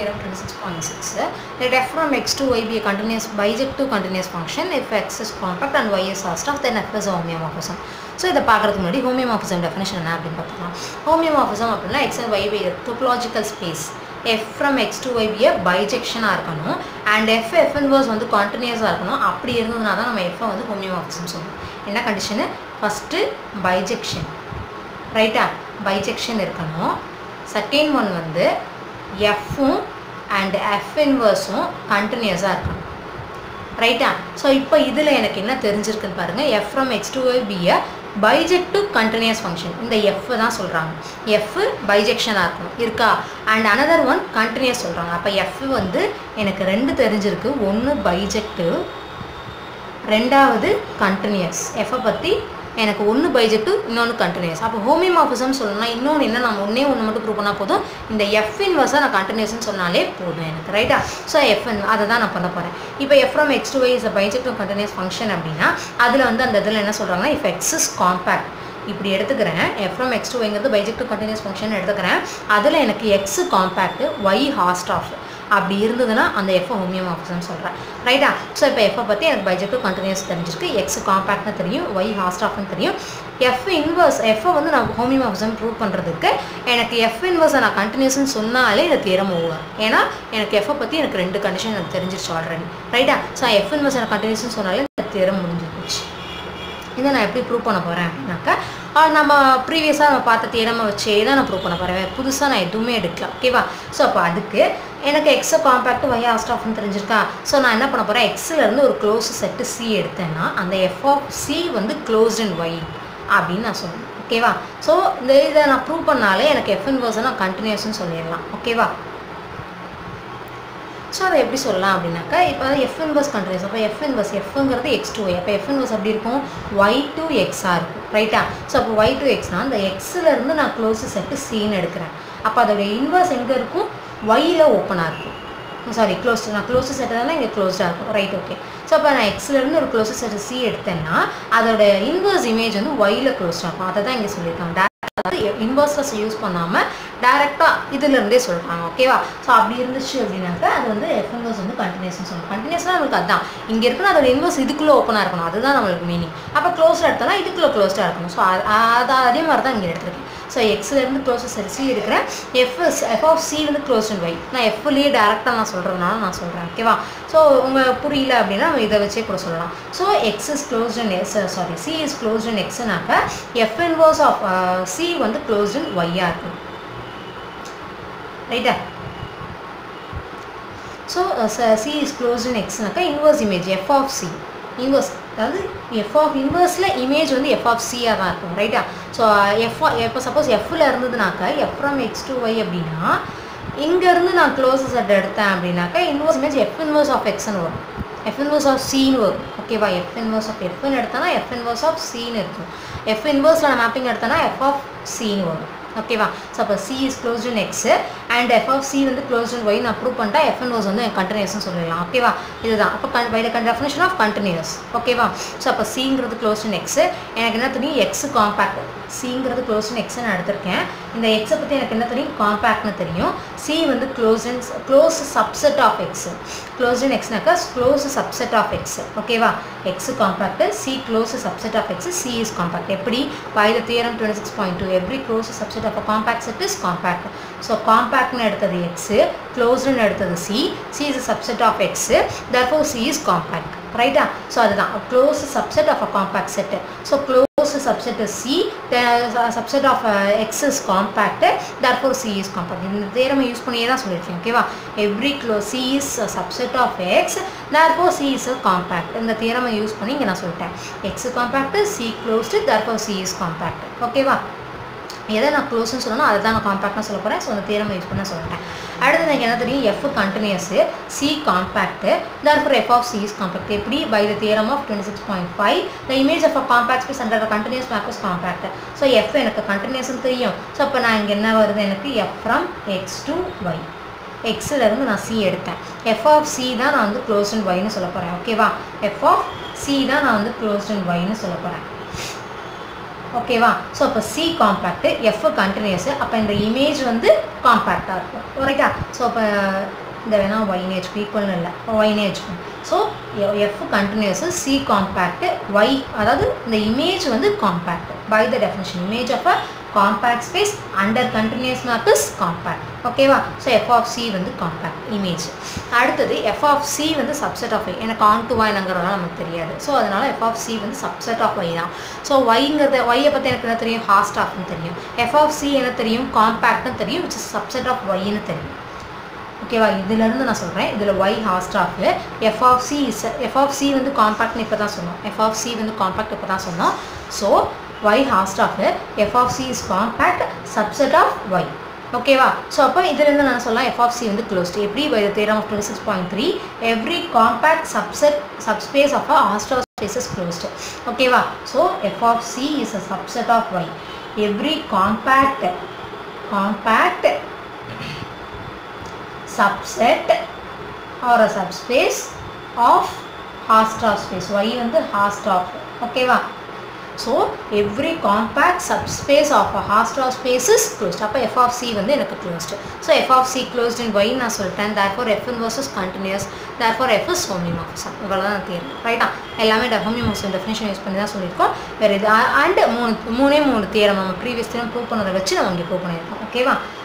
theorem 26.6 let f from x to y be a continuous bijective continuous function if x is compact and y is half then f is a homeomorphism so இதை பார்க்குறதுக்கு முன்னாடி ஹோமியோமார்ஃபிசம் definition என்ன அப்படின்னு பார்த்துக்கலாம் homeomorphism அப்படின்னா X and Y be topological space F from X to Y பியை பைஜெக்ஷனாக இருக்கணும் அண்ட் எஃப் எஃப் இன்வர்ஸ் வந்து கான்டினியூஸாக இருக்கணும் அப்படி இருந்ததுனா தான் நம்ம எஃப்ஐ வந்து ஹோமியோமார்ஃபிசம் சொல்லுவோம் என்ன கண்டிஷனு ஃபஸ்ட்டு பைஜெக்ஷன் ரைட்டா பைஜெக்ஷன் இருக்கணும் செகண்ட் ஒன் வந்து எஃப்பும் அண்ட் எஃப் இன்வர்ஸும் கண்டினியூஸாக இருக்கணும் ரைட்டா ஸோ இப்போ இதில் எனக்கு என்ன தெரிஞ்சிருக்குன்னு பாருங்கள் F from X to Y பியை பைஜெக்டிவ் கண்டினியூஸ் ஃபங்க்ஷன் இந்த எஃப் தான் சொல்கிறாங்க எஃப் பைஜெக்ஷனாக இருக்கணும் இருக்கா அண்ட் அனதர் ஒன் கண்டினியூஸ் சொல்கிறாங்க அப்போ எஃப் வந்து எனக்கு ரெண்டு தெரிஞ்சிருக்கு ஒன்று பைஜெக்டிவ் ரெண்டாவது கண்டினியூஸ் எஃப்பை பற்றி எனக்கு ஒன்று பைஜெக்டிவ் இன்னொன்று கண்டினியூஸ் அப்போ ஹோமியோமாஃபிசம் சொல்லணும்னா இன்னொன்று என்ன நான் ஒன்றே ஒன்று மட்டும் ப்ரூவ் பண்ணால் போதும் இந்த எஃப் இன்வர்ஸாக நான் கண்டினியூஸ்னு சொன்னாலே போதும் எனக்கு ரைட்டா ஸோ எஃப் அதை தான் நான் பண்ண போகிறேன் இப்போ F from X to Y is bijective continuous function அப்படின்னா அதில் வந்து அந்த இதில் என்ன சொல்கிறாங்கன்னா இஃப் எக்ஸ் இஸ் காம்பேக்ட் இப்படி எடுத்துக்கிறேன் எஃப் ஃப்ரம் எக்ஸ் டு ஒய்ங்கிறது பைஜெக்டிவ் கண்டினியூஸ் ஃபங்க்ஷன் எடுத்துக்கிறேன் அதில் எனக்கு X compact Y Hausdorff அப்படி இருந்ததுன்னா அந்த எஃப் ஹோமியோமார்ஃபிசம் சொல்கிறேன் ரைட்டா ஸோ இப்போ எஃப்பை பற்றி எனக்கு பைஜெக்டிவ் கண்டினியூஸ் தெரிஞ்சிருக்கு எக்ஸ் காம்பேக்ட்னு தெரியும் ஒய் ஹாஸ்ட் ஆஃப்னு தெரியும் எஃப் இன்வர்ஸ் எஃப்பை வந்து நான் ஹோமியோமார்ஃபிசம் ப்ரூவ் பண்ணுறதுக்கு எனக்கு எஃப் இன்வர்ஸை நான் கண்டினியூஸ்னு சொன்னாலே இந்த தியரம் ஓவர் ஏன்னா எனக்கு எஃப்பை பற்றி எனக்கு ரெண்டு கண்டிஷன் எனக்கு தெரிஞ்சிருச்சு ஆல்ரெடி ரைட்டா ஸோ எஃப் இன்வர்ஸ் எனக்கு கண்டினியூஸ்னு சொன்னாலே இந்த தியரம் முடிஞ்சு போச்சு இதை நான் எப்படி ப்ரூவ் பண்ண போகிறேன் அப்படின்னாக்கா நம்ம ப்ரீவியஸாக நம்ம பார்த்த தியரமை வச்சே தான் நான் ப்ரூவ் பண்ண போகிறேன் புதுசாக நான் எதுவுமே எடுக்கலாம் ஓகேவா ஸோ அப்போ அதுக்கு எனக்கு எக்ஸை காம்பேக்ட் ஒய் ஆஸ்டாஃப்னு தெரிஞ்சிருக்கா ஸோ நான் என்ன பண்ண போகிறேன் எக்ஸிலேருந்து ஒரு க்ளோஸ் செட்டு சி எடுத்தேன்னா அந்த எஃப் ஆஃப் சி வந்து க்ளோஸ்ட் இன் ஒய் அப்படின்னு நான் சொல்லுவேன் ஓகேவா ஸோ இந்த இதை நான் ப்ரூவ் பண்ணாலே எனக்கு எஃப் இன்வர்ஸை நான் கண்டினியூஸ்னு சொல்லிடலாம் ஓகேவா ஸோ அதை எப்படி சொல்லலாம் அப்படின்னாக்கா இப்போ எஃப் இன்வர்ஸ் கண்டினியூஸ் அப்போ எஃப் இன்வர்ஸ் எஃப்ங்கிறது எக்ஸ் டூ ஒய் அப்போ எஃப் இன்வர்ஸ் எப்படி இருக்கும் ஒய் டூ எக்ஸாக இருக்கும் ரைட்டா ஸோ அப்போ ஒய் டூ எக்ஸ்னால் அந்த எக்ஸிலேருந்து நான் க்ளோஸ் செட்டு சீன்னு எடுக்கிறேன் அப்போ அதோடைய இன்வர்ஸ் எங்கே இருக்கும் ஒய்யில் ஓப்பனாக இருக்கும் சாரி க்ளோஸ் நான் க்ளோஸ் செட்டதால இங்கே க்ளோஸ்டாக இருக்கும் ரைட் ஓகே ஸோ அப்போ நான் எக்ஸ்லேருந்து ஒரு க்ளோஸ் செட் சி எடுத்தேன்னா அதோட இன்வர்ஸ் இமேஜ் வந்து ஒயில் க்ளோஸ்டாக இருக்கும் அதை தான் இங்கே சொல்லியிருக்காங்க அதாவது இன்வர்ஸஸ் யூஸ் பண்ணாமல் டேரெக்டாக இதுலேருந்தே சொல்கிறாங்க ஓகேவா ஸோ அப்படி இருந்துச்சு அப்படின்னாக்கா அது வந்து எஃப் இன்வர்ஸ் வந்து கண்டினியூஸ்னு சொல்லணும் கண்டினியூஸ்னால் நம்மளுக்கு அதுதான் இங்கே இருக்குன்னா அதோட இன்வர்ஸ் இதுக்குள்ளே ஓப்பனாக இருக்கணும் அதுதான் நம்மளுக்கு மீனிங் அப்போ க்ளோஸ்டாக எடுத்தோம்னா இதுக்குள்ளே க்ளோஸ்டாக இருக்கணும் ஸோ அது அதே மாதிரி தான் இங்கே எடுத்துருக்கேன் ஸோ எக்ஸ்லேருந்து க்ளோஸஸ் சி எடுக்கிறேன் எஃப் எஃப் ஆஃப் சி வந்து க்ளோஸ் அண்ட் ஒய் நான் எஃப்லேயே டேரெக்டாக நான் சொல்கிறதுனால நான் சொல்கிறேன் ஓகேவா ஸோ உங்கள் புரியல அப்படின்னா நம்ம இதை வச்சே கூட சொல்லலாம் so X is closed and S sorry C is closed and எக்ஸ்னாக்க எஃப் இன்வர்ஸ் ஆஃப் சி வந்து க்ளோஸ்ட் அண்ட் ஒய்யாக இருக்கும் ரைட்டா so C is closed in எக்ஸ்னாக்கா inverse image F of C inverse அதாவது எஃப் ஆஃப் இன்வர்ஸில் இமேஜ் வந்து F of சியாக தான் இருக்கும் ரைட்டா ஸோ எஃப் இப்போ சப்போஸ் எஃப்பில் இருந்ததுனாக்கா F from X to Y அப்படின்னா இங்கேருந்து நான் க்ளோஸ் செட் எடுத்தேன் அப்படின்னாக்கா inverse image F inverse of எக்ஸ்னு வரும் எஃப் இன்வர்ஸ் ஆஃப் சின்னு வரும் ஓகேவா எஃப் இன்வர்ஸ் ஆஃப் எஃப்னு எடுத்தனா எஃப் இன்வர்ஸ் ஆஃப் சின்னு இருக்கும் எஃப் இன்வர்ஸில் நான் மேப்பிங் எடுத்தேன்னா எஃப் ஆஃப் சின்னு வரும் ஓகேவா ஸோ அப்போ C is closed in X and F of C வந்து க்ளோஸ்ட் இன் ஒய் நான் ப்ரூவ் பண்ணிட்டா எஃப் இன்வர்ஸ் வந்து கண்டினியூஸ்னு சொல்லிடலாம் ஓகேவா இதுதான் அப்போ கன் by the definition of continuous ஓகேவா ஸோ அப்போ சிங்கிறது க்ளோஸ்ட் இன் எக்ஸ் எனக்கு என்ன தெரியும் எக்ஸ் காம்பேக்ட் சிங்கிறது க்ளோஸ் இன் எக்ஸ் நான் எடுத்திருக்கேன் இந்த எக்ஸை பற்றி எனக்கு என்ன தெரியும் காம்பேக்ட்னு தெரியும் சி வந்து close in close subset of X close in எக்ஸ்னாக்கா க்ளோஸ் சப்செட் ஆஃப் எக்ஸ் ஓகேவா X compact C close subset of X C is compact எப்படி by the theorem twenty six point two every close subset of a compact set is compact so காம்பேக்ட்னு எடுத்தது X க்ளோஸ்டுன்னு எடுத்தது C C is subset of X therefore C is compact ரைட்டா so அதுதான் close subset of a compact set so close subset is C subset of X is compact therefore C is compact இந்த தேரமை use பண்ணியே தான் சொல்லியிருக்கேன் ஓகேவா every close C is subset of X therefore C is compact இந்த தேரமை use பண்ணி இங்கே நான் சொல்லிட்டேன் X compact C closed therefore C is compact ஓகேவா எதை நான் க்ளோஸ்னு சொல்லணும் அதை தான் நான் காம்பேக்ட்னு சொல்ல போகிறேன் ஸோ அந்த தேரமை யூஸ் பண்ண சொல்லிட்டேன் அடுத்து எனக்கு என்ன தெரியும் எஃப் கண்டினியூஸு C compact therefore F of C is compact எப்படி by the theorem of twenty six point five the image of a compact space under continuous map is compact so F எனக்கு கண்டினியூஸ்னு தெரியும் ஸோ அப்போ நான் இங்கே என்ன வருது எனக்கு F from X to Y எக்ஸிலேருந்து நான் சி எடுத்தேன் எஃப் ஆஃப் சி தான் நான் வந்து க்ளோஸ் அண்ட் ஒய்னு சொல்ல போகிறேன் ஓகேவா எஃப் ஆஃப் சி தான் நான் வந்து க்ளோஸ்ட் அண்ட் ஒய்னு சொல்ல போகிறேன் ஓகேவா ஸோ அப்போ சி காம்பேக்ட் எஃப் கண்டினியூஸ் அப்போ இந்த இமேஜ் வந்து காம்பேக்டாக இருக்கும் ரைட்டா ஸோ அப்போ இந்த வேணால் ஒய்னேஜ் ஈக்குவல்னு இல்லை ஒய்னேஜ் so F continuous C compact Y அதாவது இந்த இமேஜ் வந்து compact by the definition image of a compact space under continuous map is compact ஓகேவா ஸோ எஃப் ஆஃப் சி வந்து காம்பேக்ட் இமேஜ் அடுத்தது எஃப் ஆஃப் சி வந்து சப்செட் ஆஃப் ஒய் எனக்கு onto என்னங்கிறதுலாம் நமக்கு தெரியாது ஸோ அதனால் எஃப் ஆஃப் சி வந்து சப்செட் ஆஃப் ஒய் தான் ஸோ ஒய்ங்கிறத ஒய்யை பற்றி எனக்கு என்ன தெரியும் ஹாஸ்ட் ஆஃப்னு தெரியும் எஃப் ஆஃப் சி என்ன தெரியும் காம்பேக்ட்னு தெரியும் விச் இஸ் சப்செட் ஆஃப் ஒய்னு தெரியும் ஓகேவா இதுலேருந்து நான் சொல்கிறேன் இதில் Y Hausdorff F of C is F of C வந்து காம்பேக்ட்னு இப்போ தான் சொன்னோம் எஃப் ஆஃப் சி வந்து காம்பேக்ட் இப்போ தான் சொன்னோம் so Y Hausdorff F of C is compact subset of Y ஓகேவா ஸோ அப்போ இதுலேருந்து நான் சொல்லலாம் எஃப் ஆஃப் சி வந்து க்ளோஸ்ட் எப்படி by theorem of twenty six point three every compact subset subspace of a Hausdorff space is closed ஓகேவா so F of C is a subset of Y every compact compact subset or a subspace of Hausdorff space y வந்து Hausdorff ஓகேவா so every compact subspace of a Hausdorff space is closed அப்போ F of C வந்து எனக்கு closed so F of C closed in Y நான் சொல்லிட்டேன் therefore F inverse is continuous therefore F is homeomorphism இவ்வளோ தான் தேர்வு ரைட்டா எல்லாமே ஹோமியோமாஃபிசம் டெஃபினேஷன் யூஸ் பண்ணி தான் சொல்லியிருக்கோம் வேறு இது அண்ட் மூணு மூணே மூணு தேரம் நம்ம ப்ரீவியஸ் தேரம் ப்ரூவ் பண்ணதை வச்சு நம்ம இங்கே ப்ரூவ் பண்ணியிருக்கோம் ஓகேவா